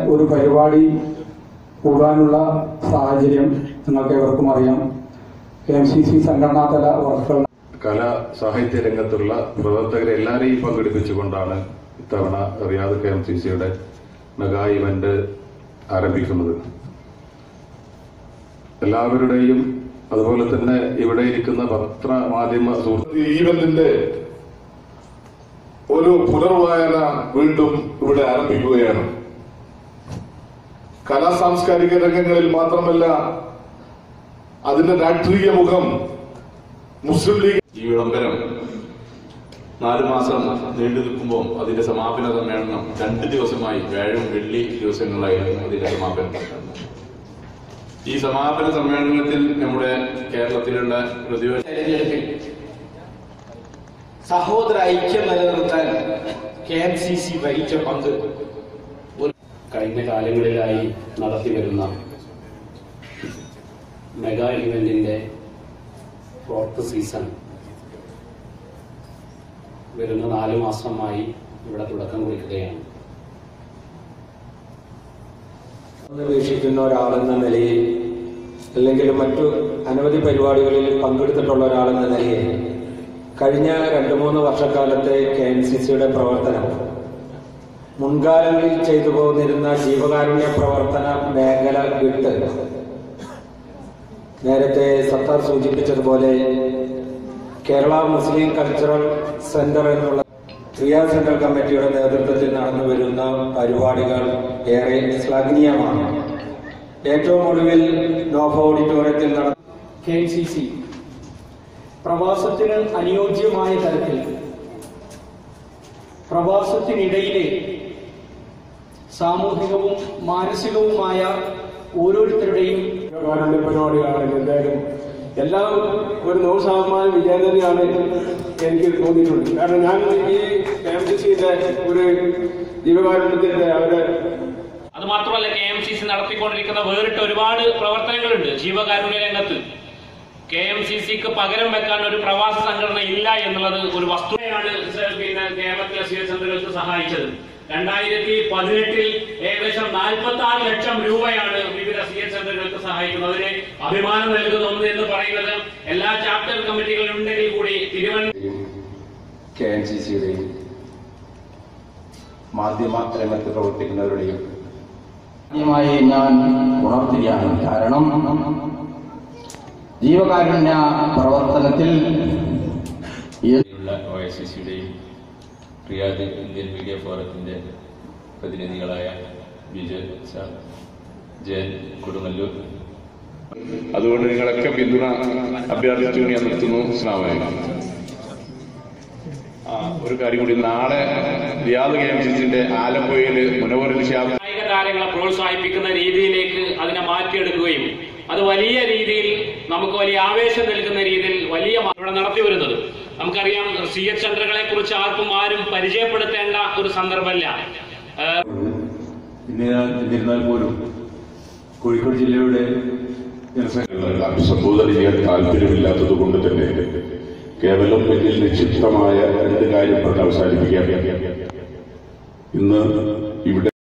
ഒരു പരിപാടി കൂടാനുള്ള സാഹചര്യം നിങ്ങൾക്ക് ഏവർക്കും അറിയാം കെ എം സി സി സംഘടനാതല വർക്കുകൾ കല സാഹിത്യ രംഗത്തുള്ള പ്രവർത്തകരെ എല്ലാവരെയും പങ്കെടുപ്പിച്ചുകൊണ്ടാണ് ഇത്തവണ റിയാദ് കെ എം സി സിയുടെ മെഗാ ഇവന്റ് ആരംഭിക്കുന്നത് എല്ലാവരുടെയും അതുപോലെ തന്നെ ഇവിടെ ഇരിക്കുന്ന പത്രമാധ്യമ സുഹൃത്ത് ഈ ഈവന്റിന്റെ ഒരു പുനർവായന വീണ്ടും ഇവിടെ ആരംഭിക്കുകയാണ് കലാ സാംസ്കാരിക രംഗങ്ങളിൽ മാത്രമല്ല അതിന്റെ രാഷ്ട്രീയ മുഖം മുസ്ലിം ലീഗ് ഈ വിളംബരം നാല് മാസം നീണ്ടു നിൽക്കുമ്പോൾ അതിന്റെ സമാപന സമ്മേളനം രണ്ട് ദിവസമായി വ്യാഴം വെള്ളി ദിവസങ്ങളായിരുന്നു അതിന്റെ സമാപന സമ്മേളനം ഈ സമാപന സമ്മേളനത്തിൽ നമ്മുടെ കേരളത്തിലുള്ള പ്രതിപക്ഷ തെരഞ്ഞെടുപ്പിൽ സഹോദര ഐക്യം നിലനിർത്താൻ കെ എം സി സി വഹിച്ച പങ്ക് ഒരു കഴിഞ്ഞ കാലങ്ങളിലായി നടത്തിവരുന്ന മെഗാ ഇവന്റിന്റെ ഫോർത്ത് സീസൺ വരുന്ന നാല് മാസമായി ഇവിടെ തുടക്കം കുറിക്കുകയാണ് വീക്ഷിക്കുന്ന ഒരാളെന്ന നിലയിൽ അല്ലെങ്കിൽ മറ്റു അനവധി പരിപാടികളിൽ പങ്കെടുത്തിട്ടുള്ള ഒരാളെന്ന നിലയിൽ കഴിഞ്ഞ രണ്ട് മൂന്ന് വർഷക്കാലത്തെ കെ എൻ സി സിയുടെ പ്രവർത്തനം മുൻകാലങ്ങളിൽ ചെയ്തു പോന്നിരുന്ന ജീവകാരുണ്യ പ്രവർത്തന മേഖല വിട്ട് നേരത്തെ സത്താർ സൂചിപ്പിച്ചതുപോലെ കേരള മുസ്ലിം കൾച്ചറൽ സെന്റർ എന്നുള്ള ക്രിയാ സെന്റർ കമ്മിറ്റിയുടെ നേതൃത്വത്തിൽ നടന്നു വരുന്ന പരിപാടികൾ ഏറെ ശ്ലാഘനീയമാണ് ഏറ്റവും ഒടുവിൽ നോഫ ഓഡിറ്റോറിയത്തിൽ നടന്ന കെ എം സി സി പ്രവാസത്തിന് അനുയോജ്യമായ തരത്തിൽ പ്രവാസത്തിനിടയിലെ സാമൂഹികവും മാനസികവുമായ ഓരോരുത്തരുടെയും കാരുണ്യ പരിപാടിയാണ് എന്തായാലും എല്ലാം ഒരു നൂറ് ശതമാനം വിജയം തന്നെയാണ് എനിക്ക് തോന്നിയിട്ടുള്ളത് കാരണം ഞാൻ ഈ കെ എം സി സിന്റെ ഒരു ജീവകാരുണ്യത്തിന്റെ അവരെ അത് മാത്രമല്ല കെ എം സി സി നടത്തിക്കൊണ്ടിരിക്കുന്ന വേറിട്ട ഒരുപാട് പ്രവർത്തനങ്ങളുണ്ട് ജീവകാരുണ്യ രംഗത്ത് കെ എം സി സിക്ക് പകരം വെക്കാൻ ഒരു പ്രവാസ സംഘടന ഇല്ല എന്നുള്ളത് ഒരു വസ്തുതയാണ് സ- പിന്നെ കേരളത്തിലെ സി എസ് സെന്ററുകൾക്ക് സഹായിച്ചത് രണ്ടായിരത്തി പതിനെട്ടിൽ ഏകദേശം നാൽപ്പത്തി ആറ് ലക്ഷം രൂപയാണ് വിവിധ സി എസ് സെന്ററുകൾക്ക് സഹായിക്കുന്നത് അതിന് അഭിമാനം നൽകുന്ന ഒന്ന് എന്ന് പറയുന്നത് എല്ലാ ചാപ്റ്റർ കമ്മിറ്റികളും ഉണ്ടെങ്കിൽ കൂടി തിരുവനന്തപുരം കെ എൻ സി സിയുടെയും മാധ്യമ രംഗത്ത് പ്രവർത്തിക്കുന്നവരുടെയും ആദ്യമായി ഞാൻ ഉണർത്തുകയാണ് കാരണം ജീവകാരുണ്യ പ്രവർത്തനത്തിൽ ഈ ഒ ഐ സി സിയുടെയും റിയാദ് ഇന്ത്യൻ മീഡിയ ഫോറത്തിന്റെ പ്രതിനിധികളായ ബിജു സാർ ജയൻ കൊടുങ്ങല്ലൂർ അതുകൊണ്ട് നിങ്ങളൊക്കെ പിന്തുണ അഭ്യർത്ഥിച്ചുകൊണ്ട് ഞാൻ നിർത്തുന്നു സ്ലാമലേക്കും ആ ഒരു കാര്യം കൂടി നാളെ റിയാദ് കെ എം സി സിന്റെ ആലപ്പുഴയില് മുനവറിൽ ഷാബ് കായിക താരങ്ങളെ പ്രോത്സാഹിപ്പിക്കുന്ന രീതിയിലേക്ക് അതിനെ മാറ്റിയെടുക്കുകയും അത് വലിയ രീതിയിൽ നമുക്ക് വലിയ ആവേശം നൽകുന്ന രീതിയിൽ വലിയ മാ- ഇവിടെ നടത്തി വരുന്നത് നമുക്കറിയാം സി എച്ച് സെന്ററുകളെ കുറിച്ച് ആർക്കും ആരും പരിചയപ്പെടുത്തേണ്ട ഒരു സന്ദർഭമല്ല ഏഹ് എന്നിരുന്നാൽ പോലും കോഴിക്കോട് ജില്ലയുടെ ജനസംഖ്യ അഭിസംബോധന ചെയ്യാൻ താല്പര്യമില്ലാത്തത് കൊണ്ട് തന്നെ കേവലം എന്നിൽ നിക്ഷിപ്തമായ രണ്ട് കാര്യം പറഞ്ഞ് അവസാനിപ്പിക്കാം ഇന്ന് ഇവിടെ